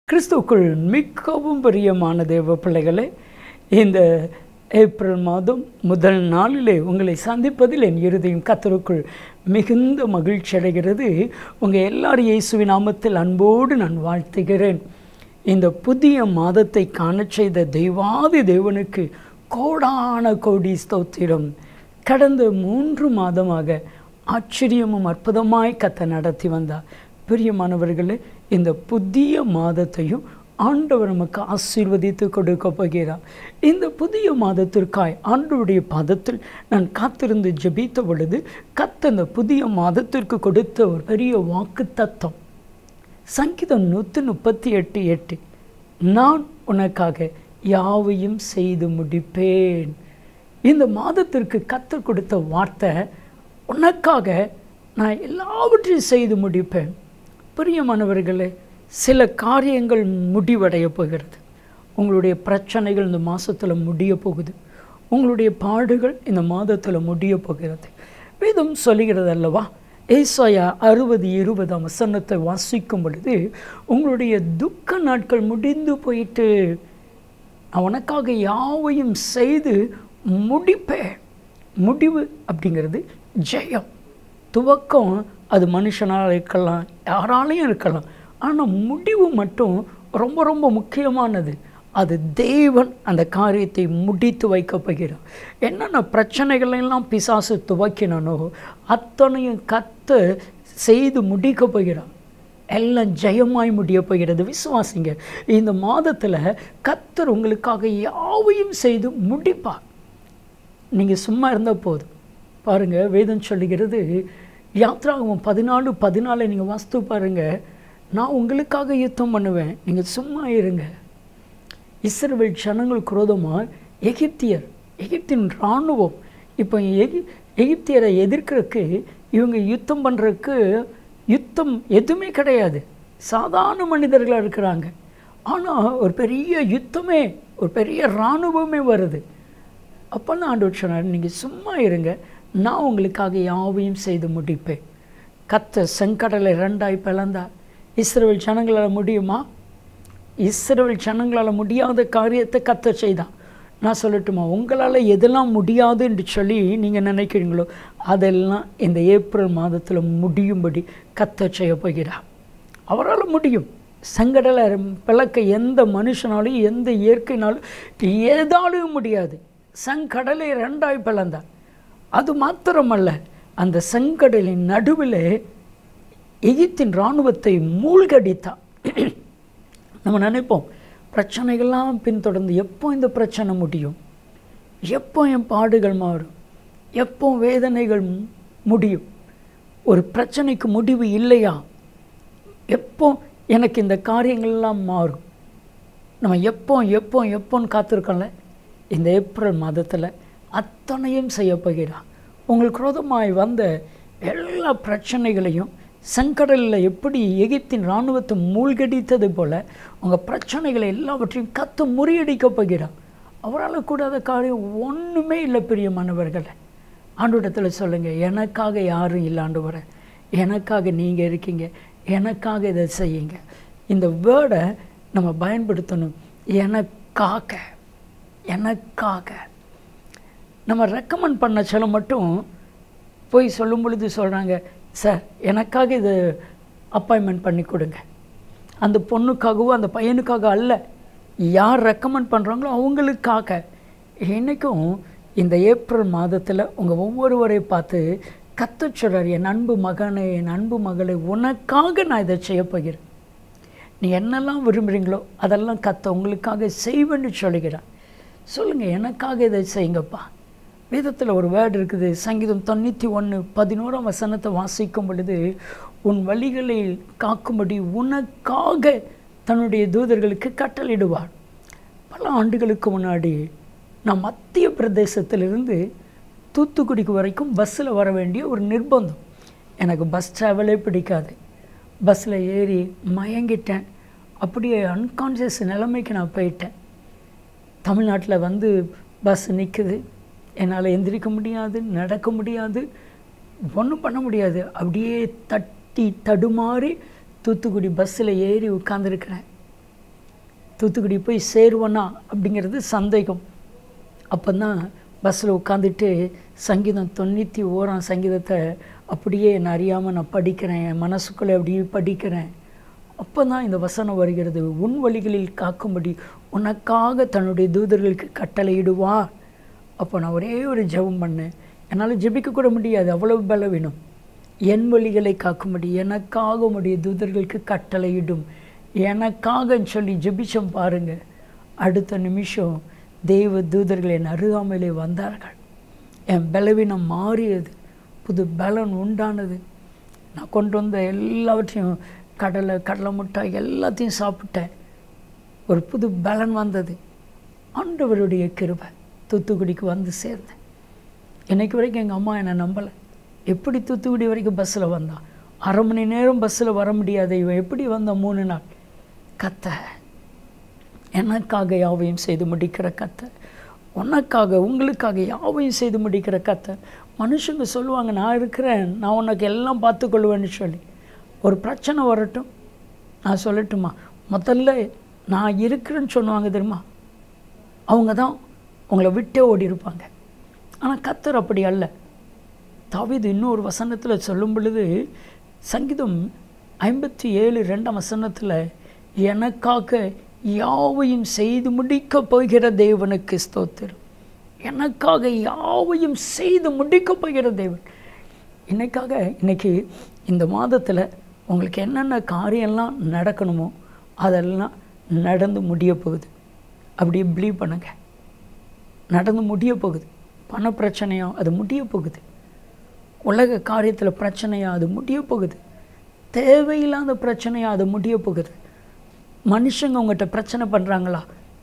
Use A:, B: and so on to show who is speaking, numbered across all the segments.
A: கிறிஸ்துவுக்குள் மிகவும் பிரியமான தேவ பிள்ளைகளே இந்த ஏப்ரல் மாதம் முதல் நாளிலே உங்களை சந்திப்பதில் என் இருதயம் கத்தருக்குள் மிகுந்த மகிழ்ச்சி அடைகிறது உங்கள் எல்லாரும் இயேசுவின் நாமத்தில் அன்போடு நான் வாழ்த்துகிறேன் இந்த புதிய மாதத்தை காணச் செய்த தெய்வாதி தேவனுக்கு கோடான கோடி ஸ்தோத்திரம் கடந்த மூன்று மாதமாக ஆச்சரியமும் அற்புதமாய் கத்த நடத்தி வந்தார் பிரியமானவர்களே இந்த புதிய மாதத்தையும் ஆண்டவர் நமக்கு ஆசீர்வதித்து கொடுக்க போகிறார் இந்த புதிய மாதத்திற்காய் ஆண்டவருடைய பாதத்தில் நான் காத்திருந்து ஜெபித்த பொழுது கத்த இந்த புதிய மாதத்திற்கு கொடுத்த ஒரு பெரிய வாக்கு தத்தம் சங்கீதம் நூற்றி முப்பத்தி எட்டு எட்டு நான் உனக்காக யாவையும் செய்து முடிப்பேன் இந்த மாதத்திற்கு கத்தர் கொடுத்த வார்த்தை உனக்காக நான் எல்லாவற்றையும் செய்து முடிப்பேன் பிரியமானவர்களே சில காரியங்கள் முடிவடைய போகிறது உங்களுடைய பிரச்சனைகள் இந்த மாதத்தில் முடிய போகுது உங்களுடைய பாடுகள் இந்த மாதத்தில் முடிய போகிறது வேதம் சொல்லுகிறது அல்லவா ஏசாயா அறுபது இருபதாம் வசனத்தை வாசிக்கும் பொழுது உங்களுடைய துக்க நாட்கள் முடிந்து போயிட்டு நான் உனக்காக யாவையும் செய்து முடிப்பேன் முடிவு அப்படிங்கிறது ஜெயம் துவக்கம் அது மனுஷனால் இருக்கலாம் யாராலையும் இருக்கலாம் ஆனால் முடிவு மட்டும் ரொம்ப ரொம்ப முக்கியமானது அது தேவன் அந்த காரியத்தை முடித்து வைக்க போகிறார் என்னென்ன பிரச்சனைகளெல்லாம் பிசாசு துவக்கினானோ அத்தனையும் கத்த செய்து முடிக்க போகிறார் எல்லாம் ஜெயமாய் முடிய போகிறது விசுவாசிங்க இந்த மாதத்தில் கத்தர் உங்களுக்காக யாவையும் செய்து முடிப்பார் நீங்கள் சும்மா இருந்தால் போதும் பாருங்கள் வேதம் சொல்லுகிறது யாத்ராகவும் பதினாலு பதினாலை நீங்கள் வாஸ்து பாருங்கள் நான் உங்களுக்காக யுத்தம் பண்ணுவேன் நீங்கள் சும்மா இருங்க இஸ்ரவேல் ஜனங்கள் குரோதமாக எகிப்தியர் எகிப்தின் இராணுவம் இப்போ எகி எகிப்தியரை எதிர்க்கிறதுக்கு இவங்க யுத்தம் பண்ணுறதுக்கு யுத்தம் எதுவுமே கிடையாது சாதாரண மனிதர்களாக இருக்கிறாங்க ஆனால் ஒரு பெரிய யுத்தமே ஒரு பெரிய இராணுவமே வருது அப்போ தான் ஆண்டு சொன்னார் நீங்கள் சும்மா இருங்க நான் உங்களுக்காக யாவையும் செய்து முடிப்பேன் கத்த செங்கடலை ரெண்டாய் பிளந்தார் இஸ்ரேல் ஜனங்களால் முடியுமா இஸ்ரேல் ஜனங்களால் முடியாத காரியத்தை கத்த செய்தான் நான் சொல்லட்டுமா உங்களால் எதெல்லாம் முடியாது என்று சொல்லி நீங்கள் நினைக்கிறீங்களோ அதெல்லாம் இந்த ஏப்ரல் மாதத்தில் முடியும்படி கத்த செய்ய போகிறார் அவரால் முடியும் செங்கடலை பிளக்க எந்த மனுஷனாலும் எந்த இயற்கைனாலும் ஏதாலும் முடியாது செங்கடலை ரெண்டாய் பிளந்தார் அது மாத்திரமல்ல அந்த செங்கடலின் நடுவில் எகிப்தின் இராணுவத்தை மூழ்கடித்தான் நம்ம நினைப்போம் பிரச்சனைகள்லாம் பின்தொடர்ந்து எப்போ இந்த பிரச்சனை முடியும் எப்போ என் பாடுகள் மாறும் எப்போ வேதனைகள் முடியும் ஒரு பிரச்சனைக்கு முடிவு இல்லையா எப்போ எனக்கு இந்த காரியங்கள்லாம் மாறும் நம்ம எப்போ எப்போ எப்போன்னு காத்திருக்கோம்ல இந்த ஏப்ரல் மாதத்தில் அத்தனையும் செய்ய போகிறார் உங்களுக்கு குரோதமாய் வந்த எல்லா பிரச்சனைகளையும் செங்கடலில் எப்படி எகிப்தின் இராணுவத்தை மூழ்கடித்தது போல் உங்கள் பிரச்சனைகளை எல்லாவற்றையும் கத்து முறியடிக்க போகிறார் அவரால் கூடாத காரியம் ஒன்றுமே இல்லை பிரியமானவர்களை ஆண்டோடத்தில் சொல்லுங்கள் எனக்காக யாரும் இல்லை ஆண்டு வர எனக்காக நீங்கள் இருக்கீங்க எனக்காக இதை செய்யுங்க இந்த வேர்டை நம்ம பயன்படுத்தணும் எனக்காக எனக்காக நம்ம ரெக்கமெண்ட் பண்ண சில மட்டும் போய் சொல்லும் பொழுது சொல்கிறாங்க சார் எனக்காக இது அப்பாயின்மெண்ட் பண்ணி கொடுங்க அந்த பொண்ணுக்காகவோ அந்த பையனுக்காக அல்ல யார் ரெக்கமெண்ட் பண்ணுறாங்களோ அவங்களுக்காக இன்றைக்கும் இந்த ஏப்ரல் மாதத்தில் உங்கள் ஒவ்வொருவரை பார்த்து கத்த சொல்கிறார் என் அன்பு மகனை என் அன்பு மகளை உனக்காக நான் இதை செய்ய போகிறேன் நீ என்னெல்லாம் விரும்புகிறீங்களோ அதெல்லாம் கத்த உங்களுக்காக செய்வேன்னு சொல்லுகிறார் சொல்லுங்கள் எனக்காக இதை செய்யுங்கப்பா வேதத்தில் ஒரு வேர்டு இருக்குது சங்கீதம் தொண்ணூற்றி ஒன்று பதினோராம் வசனத்தை வாசிக்கும் பொழுது உன் வழிகளை காக்கும்படி உனக்காக தன்னுடைய தூதர்களுக்கு கட்டளையிடுவார் பல ஆண்டுகளுக்கு முன்னாடி நான் மத்திய பிரதேசத்திலிருந்து தூத்துக்குடிக்கு வரைக்கும் பஸ்ஸில் வர வேண்டிய ஒரு நிர்பந்தம் எனக்கு பஸ் ட்ராவலே பிடிக்காது பஸ்ஸில் ஏறி மயங்கிட்டேன் அப்படியே அன்கான்ஷியஸ் நிலைமைக்கு நான் போயிட்டேன் தமிழ்நாட்டில் வந்து பஸ் நிற்குது என்னால் எந்திரிக்க முடியாது நடக்க முடியாது ஒன்றும் பண்ண முடியாது அப்படியே தட்டி தடுமாறி தூத்துக்குடி பஸ்ஸில் ஏறி உட்காந்துருக்கிறேன் தூத்துக்குடி போய் சேருவனா அப்படிங்கிறது சந்தேகம் அப்போ தான் பஸ்ஸில் உட்காந்துட்டு சங்கீதம் தொண்ணூற்றி ஓராம் சங்கீதத்தை அப்படியே என்னை அறியாமல் நான் படிக்கிறேன் என் மனசுக்குள்ளே அப்படியே படிக்கிறேன் அப்போ தான் இந்த வசனம் வருகிறது உன் வழிகளில் காக்கும்படி உனக்காக தன்னுடைய தூதர்களுக்கு கட்டளையிடுவார் அப்போ நான் ஒரே ஒரு ஜெபம் பண்ணேன் என்னால் ஜெபிக்க கூட முடியாது அவ்வளவு பலவீனம் என் வழிகளை காக்கும்படி எனக்காக உடைய தூதர்களுக்கு கட்டளையிடும் எனக்காகன்னு சொல்லி ஜெபிச்சோம் பாருங்க அடுத்த நிமிஷம் தெய்வ தூதர்கள் என் அருகாமையிலே வந்தார்கள் என் பலவீனம் மாறியது புது பலன் உண்டானது நான் கொண்டு வந்த எல்லாவற்றையும் கடலை கடலை மிட்டாய் எல்லாத்தையும் சாப்பிட்டேன் ஒரு புது பலன் வந்தது ஆண்டவருடைய கிருபை தூத்துக்குடிக்கு வந்து சேர்ந்தேன் இன்னைக்கு வரைக்கும் எங்கள் அம்மா என்னை நம்பலை எப்படி தூத்துக்குடி வரைக்கும் பஸ்ஸில் வந்தான் அரை மணி நேரம் பஸ்ஸில் வர முடியாது இவன் எப்படி வந்த மூணு நாள் கத்த எனக்காக யாவையும் செய்து முடிக்கிற கத்த உனக்காக உங்களுக்காக யாவையும் செய்து முடிக்கிற கத்த மனுஷங்க சொல்லுவாங்க நான் இருக்கிறேன் நான் உனக்கு எல்லாம் பார்த்துக்கொள்வேன்னு சொல்லி ஒரு பிரச்சனை வரட்டும் நான் சொல்லட்டுமா முதல்ல நான் இருக்கிறேன்னு சொன்னாங்க தெரியுமா அவங்க தான் உங்களை விட்டே ஓடி இருப்பாங்க ஆனால் கத்தர் அப்படி அல்ல தாவீது இன்னொரு வசனத்தில் சொல்லும் பொழுது சங்கீதம் ஐம்பத்தி ஏழு ரெண்டாம் வசனத்தில் எனக்காக யாவையும் செய்து முடிக்கப் போகிற தேவனுக்கு ஸ்தோத்திரம் எனக்காக யாவையும் செய்து முடிக்கப் போகிற தேவன் இன்னைக்காக இன்னைக்கு இந்த மாதத்தில் உங்களுக்கு என்னென்ன காரியம்லாம் நடக்கணுமோ அதெல்லாம் நடந்து முடிய போகுது அப்படியே பிலீவ் பண்ணுங்க நடந்து முடிய போகுது பண பிரச்சனையோ அது முடிய போகுது உலக காரியத்தில் பிரச்சனையா அது முடிய போகுது தேவையில்லாத பிரச்சனையா அது முடிய போகுது மனுஷங்க உங்கள்கிட்ட பிரச்சனை பண்ணுறாங்களா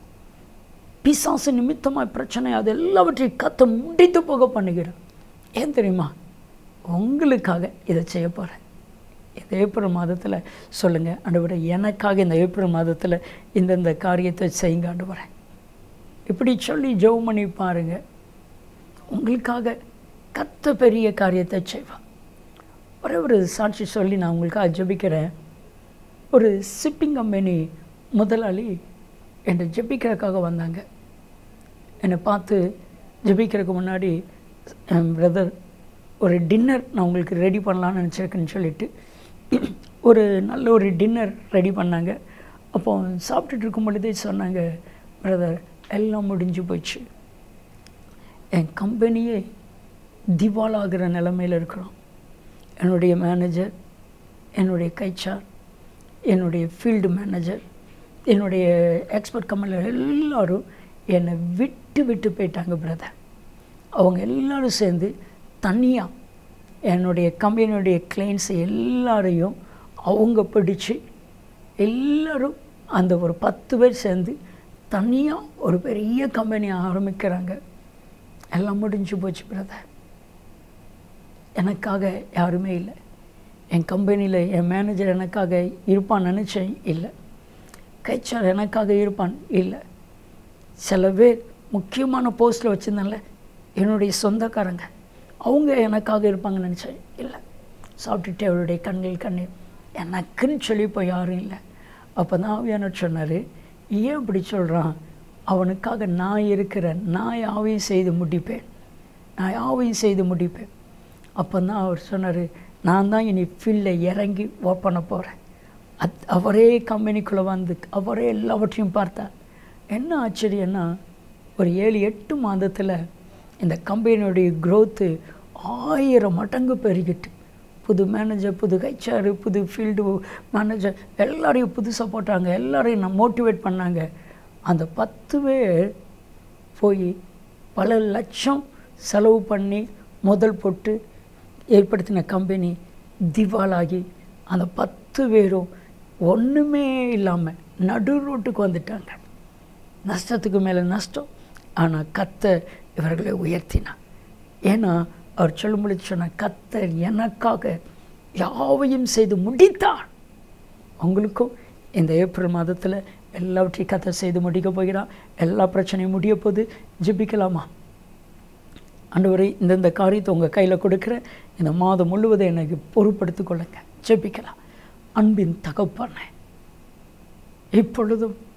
A: பிசாசு நிமித்தமாக பிரச்சனை அது எல்லாவற்றையும் கத்த முடித்து போக பண்ணுகிறேன் ஏன் தெரியுமா உங்களுக்காக இதை செய்ய போகிறேன் இந்த ஏப்ரல் மாதத்தில் சொல்லுங்கள் ஆண்டவரே எனக்காக இந்த ஏப்ரல் மாதத்தில் இந்தந்த காரியத்தை செய்யுங்க ஆண்டவரே இப்படி சொல்லி ஜெபம் பண்ணி பாருங்க உங்களுக்காக கத்த பெரிய காரியத்தை செய்வான் ஒரே ஒரு சாட்சி சொல்லி நான் உங்களுக்காக ஜெபிக்கிறேன் ஒரு ஷிப்பிங் கம்பெனி முதலாளி என்னை ஜெபிக்கிறதுக்காக வந்தாங்க என்னை பார்த்து ஜெபிக்கிறதுக்கு முன்னாடி என் பிரதர் ஒரு டின்னர் நான் உங்களுக்கு ரெடி பண்ணலான்னு நினச்சிருக்கேன்னு சொல்லிட்டு ஒரு நல்ல ஒரு டின்னர் ரெடி பண்ணாங்க அப்போ சாப்பிட்டுட்டு இருக்கும் பொழுதே சொன்னாங்க பிரதர் எல்லாம் முடிஞ்சு போச்சு என் கம்பெனியே திவாலாகிற நிலமையில் இருக்கிறோம் என்னுடைய மேனேஜர் என்னுடைய கைச்சார் என்னுடைய ஃபீல்டு மேனேஜர் என்னுடைய எக்ஸ்பர்ட் கம்பெனியில் எல்லாரும் என்னை விட்டு விட்டு போயிட்டாங்க பிரதர் அவங்க எல்லாரும் சேர்ந்து தனியாக என்னுடைய கம்பெனியுடைய கிளைண்ட்ஸ் எல்லாரையும் அவங்க பிடிச்சு எல்லாரும் அந்த ஒரு பத்து பேர் சேர்ந்து தனியாக ஒரு பெரிய கம்பெனி ஆரம்பிக்கிறாங்க எல்லாம் முடிஞ்சு போச்சு பிரதர் எனக்காக யாருமே இல்லை என் கம்பெனியில் என் மேனேஜர் எனக்காக இருப்பான்னு நினச்சேன் இல்லை கைச்சார் எனக்காக இருப்பான் இல்லை சில பேர் முக்கியமான போஸ்ட்டில் வச்சுருந்தேன்ல என்னுடைய சொந்தக்காரங்க அவங்க எனக்காக இருப்பாங்கன்னு நினச்சேன் இல்லை சாப்பிட்டுட்டு அவருடைய கண்கள் கண்ணீர் எனக்குன்னு சொல்லி இப்போ யாரும் இல்லை அப்போ தான் ஆவியானவர் சொன்னார் ஏன் இப்படி சொல்கிறான் அவனுக்காக நான் இருக்கிறேன் நான் யாவையும் செய்து முடிப்பேன் நான் யாவையும் செய்து முடிப்பேன் அப்போ தான் அவர் சொன்னார் நான் தான் இனி ஃபீல்டில் இறங்கி ஒர்க் பண்ண போகிறேன் அத் அவரே கம்பெனிக்குள்ளே வந்து அவரே எல்லாவற்றையும் பார்த்தார் என்ன ஆச்சரியன்னா ஒரு ஏழு எட்டு மாதத்தில் இந்த கம்பெனியுடைய க்ரோத்து ஆயிரம் மடங்கு பெருகிட்டு புது மேனேஜர் புது ஹெச்ஆர் புது ஃபீல்டு மேனேஜர் எல்லாரையும் புதுசாக போட்டாங்க எல்லாரையும் நான் மோட்டிவேட் பண்ணாங்க அந்த பத்து பேர் போய் பல லட்சம் செலவு பண்ணி முதல் போட்டு ஏற்படுத்தின கம்பெனி திவாலாகி அந்த பத்து பேரும் ஒன்றுமே இல்லாமல் நடு ரோட்டுக்கு வந்துட்டாங்க நஷ்டத்துக்கு மேலே நஷ்டம் ஆனால் கத்தர் இவர்களை உயர்த்தினார் ஏன்னா அவர் சொல்லும்பொழுது சொன்ன கத்தர் எனக்காக யாவையும் செய்து முடித்தார் உங்களுக்கும் இந்த ஏப்ரல் மாதத்தில் எல்லாவற்றையும் கத்தர் செய்து முடிக்க போகிறார் எல்லா பிரச்சனையும் முடிய போது ஜெபிக்கலாமா ஆண்டவரை இந்தந்த காரியத்தை உங்கள் கையில் கொடுக்குற இந்த மாதம் முழுவதும் எனக்கு பொறுப்படுத்திக் கொள்ளுங்க ஜெபிக்கலாம் அன்பின் தகப்பான இப்பொழுதும்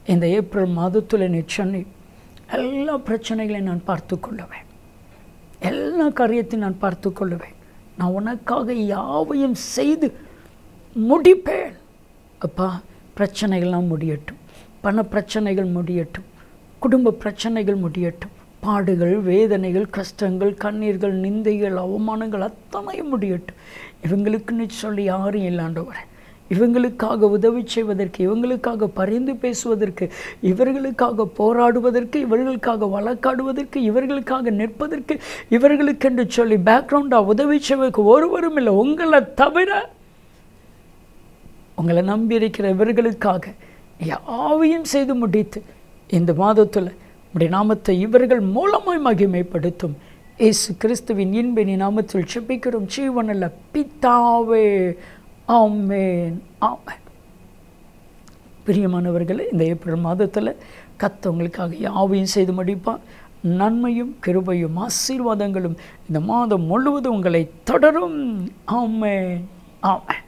A: இந்த ஏப்ரல் மாதத்தில் நீ சொன்னி எல்லா பிரச்சனைகளையும் நான் பார்த்து கொள்ளுவேன் எல்லா காரியத்தையும் நான் பார்த்து கொள்ளுவேன் நான் உனக்காக யாவையும் செய்து முடிப்பேன் அப்பா பிரச்சனைகள்லாம் முடியட்டும் பண பிரச்சனைகள் முடியட்டும் குடும்ப பிரச்சனைகள் முடியட்டும் பாடுகள் வேதனைகள் கஷ்டங்கள் கண்ணீர்கள் நிந்தைகள் அவமானங்கள் அத்தனையும் முடியட்டும் இவங்களுக்குன்னு சொல்லி யாரும் இல்லாண்டவரை இவங்களுக்காக உதவி செய்வதற்கு இவங்களுக்காக பரிந்து பேசுவதற்கு இவர்களுக்காக போராடுவதற்கு இவர்களுக்காக வழக்காடுவதற்கு இவர்களுக்காக நிற்பதற்கு இவர்களுக்கென்று சொல்லி பேக்ரவுண்டாக உதவி செய்வதற்கு ஒருவரும் இல்லை உங்களை தவிர உங்களை நம்பியிருக்கிற இவர்களுக்காக யாவையும் செய்து முடித்து இந்த மாதத்தில் உடைய நாமத்தை இவர்கள் மூலமாய் மகிமைப்படுத்தும் இயேசு கிறிஸ்துவின் இன்பினி நாமத்தில் செபிக்கிறோம் ஜீவனில் பித்தாவே ஆமேன் ஆமேன் பிரியமானவர்களே இந்த ஏப்ரல் மாதத்தில் கத்த உங்களுக்காக யாவையும் செய்து முடிப்பார் நன்மையும் கிருபையும் ஆசீர்வாதங்களும் இந்த மாதம் முழுவதும் உங்களை தொடரும் ஆமேன் ஆமேன்